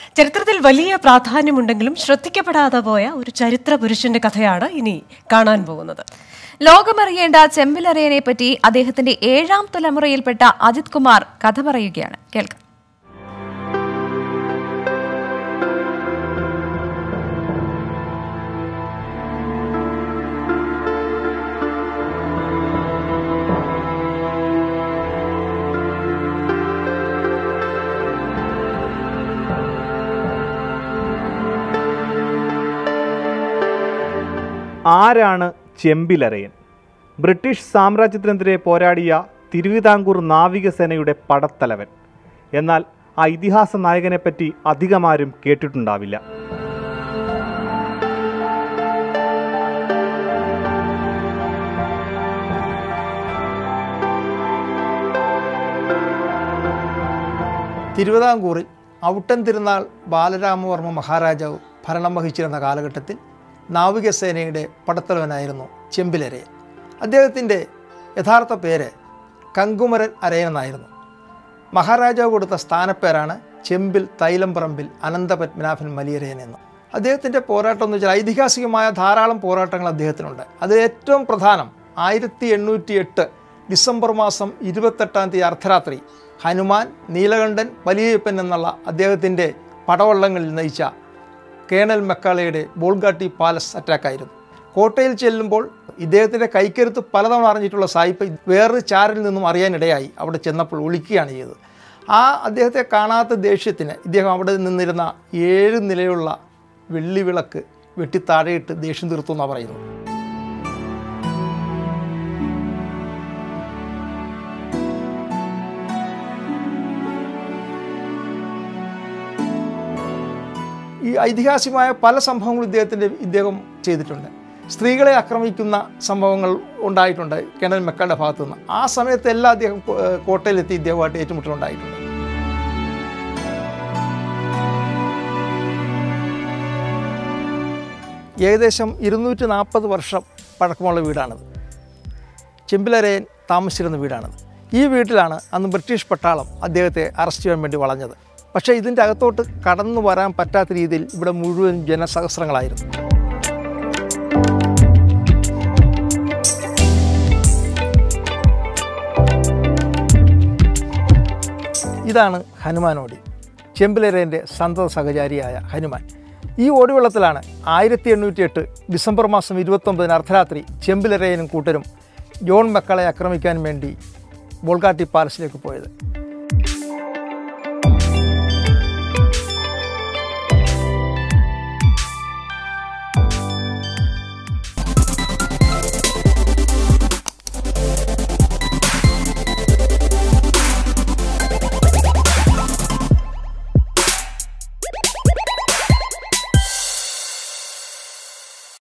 ചരിത്രത്തിൽ വലിയ പ്രാധാന്യമുണ്ടെങ്കിലും ശ്രദ്ധിക്കപ്പെടാതെ പോയ ഒരു ചരിത്ര പുരുഷന്റെ കഥയാണ് ഇനി കാണാൻ പോകുന്നത് ലോകമറിയേണ്ട ചെമ്പിലറയനെ പറ്റി അദ്ദേഹത്തിന്റെ ഏഴാം തലമുറയിൽപ്പെട്ട അജിത് കുമാർ കഥ പറയുകയാണ് കേൾക്കാം ആരാണ് ചെമ്പിലരയൻ ബ്രിട്ടീഷ് സാമ്രാജ്യത്തിനെതിരെ പോരാടിയ തിരുവിതാംകൂർ നാവികസേനയുടെ പടത്തലവൻ എന്നാൽ ആ ഇതിഹാസ നായകനെപ്പറ്റി അധികമാരും കേട്ടിട്ടുണ്ടാവില്ല തിരുവിതാംകൂറിൽ ഔട്ടൻ തിരുനാൾ ബാലരാമവർമ്മ മഹാരാജാവ് ഭരണം വഹിച്ചിരുന്ന കാലഘട്ടത്തിൽ നാവികസേനയുടെ പടത്തലവനായിരുന്നു ചെമ്പിലരയൻ അദ്ദേഹത്തിൻ്റെ യഥാർത്ഥ പേര് കങ്കുമരൻ അരയൻ എന്നായിരുന്നു മഹാരാജാവ് കൊടുത്ത സ്ഥാനപ്പേരാണ് ചെമ്പിൽ തൈലംപറമ്പിൽ അനന്തപത്മനാഭൻ മലിയരയൻ എന്ന് അദ്ദേഹത്തിൻ്റെ പോരാട്ടം എന്ന് വെച്ചാൽ ഐതിഹാസികമായ ധാരാളം പോരാട്ടങ്ങൾ അദ്ദേഹത്തിനുണ്ട് അതിൽ ഏറ്റവും പ്രധാനം ആയിരത്തി എണ്ണൂറ്റി എട്ട് ഡിസംബർ മാസം ഇരുപത്തെട്ടാം തീയതി അർദ്ധരാത്രി ഹനുമാൻ നീലകണ്ഠൻ വലിയപ്പൻ എന്നുള്ള അദ്ദേഹത്തിൻ്റെ പടവള്ളങ്ങളിൽ നയിച്ച കേണൽ മെക്കാളയുടെ ബോൾഗാട്ടി പാലസ് അറ്റാക്കായിരുന്നു കോട്ടയിൽ ചെല്ലുമ്പോൾ ഇദ്ദേഹത്തിൻ്റെ കൈക്കരുത്ത് പലതവണ അറിഞ്ഞിട്ടുള്ള സായിപ്പ് വേറൊരു ചാരിൽ നിന്നും അറിയാനിടയായി അവിടെ ചെന്നപ്പോൾ ഒളിക്കുകയാണ് ചെയ്തത് ആ അദ്ദേഹത്തെ കാണാത്ത ദേഷ്യത്തിന് ഇദ്ദേഹം അവിടെ നിന്നിരുന്ന ഏഴ് നിലയുള്ള വെള്ളി വിളക്ക് വെട്ടി താഴെയിട്ട് ദേഷ്യം തീർത്തു എന്നാണ് പറയുന്നത് ഈ ഐതിഹാസികമായ പല സംഭവങ്ങളും ഇദ്ദേഹത്തിൻ്റെ ഇദ്ദേഹം ചെയ്തിട്ടുണ്ട് സ്ത്രീകളെ ആക്രമിക്കുന്ന സംഭവങ്ങൾ ഉണ്ടായിട്ടുണ്ട് കേണൽ മെക്കാളുടെ ഭാഗത്തു നിന്ന് ആ സമയത്തെല്ലാം അദ്ദേഹം കോ- ഏഹ് കോട്ടയിലെത്തി ഇദ്ദേഹമായിട്ട് ഏറ്റുമുട്ടലുണ്ടായിട്ടുണ്ട് ഏകദേശം ഇരുന്നൂറ്റി നാൽപ്പത് വർഷം പഴക്കമുള്ള വീടാണത് ചെമ്പിലരയൻ താമസിച്ചിരുന്ന വീടാണത് ഈ വീട്ടിലാണ് അന്ന് ബ്രിട്ടീഷ് പട്ടാളം അദ്ദേഹത്തെ അറസ്റ്റ് ചെയ്യാൻ വേണ്ടി വളഞ്ഞത് പക്ഷേ ഇതിൻ്റെ അകത്തോട്ട് കടന്നു വരാൻ പറ്റാത്ത രീതിയിൽ ഇവിടെ മുഴുവൻ ജനസഹസ്രങ്ങളായിരുന്നു ഇതാണ് ഹനുമാനോടി ചെമ്പിലരേൻ്റെ സന്തത സഹചാരിയായ ഹനുമാൻ ഈ ഓടിവെള്ളത്തിലാണ് ആയിരത്തി എണ്ണൂറ്റി എട്ട് ഡിസംബർ മാസം ഇരുപത്തൊമ്പതിന് അർദ്ധരാത്രി ചെമ്പിലരയനും കൂട്ടരും ജോൺ മക്കളെ ആക്രമിക്കാൻ വേണ്ടി ബോൾഗാട്ടി പാലസിലേക്ക് പോയത്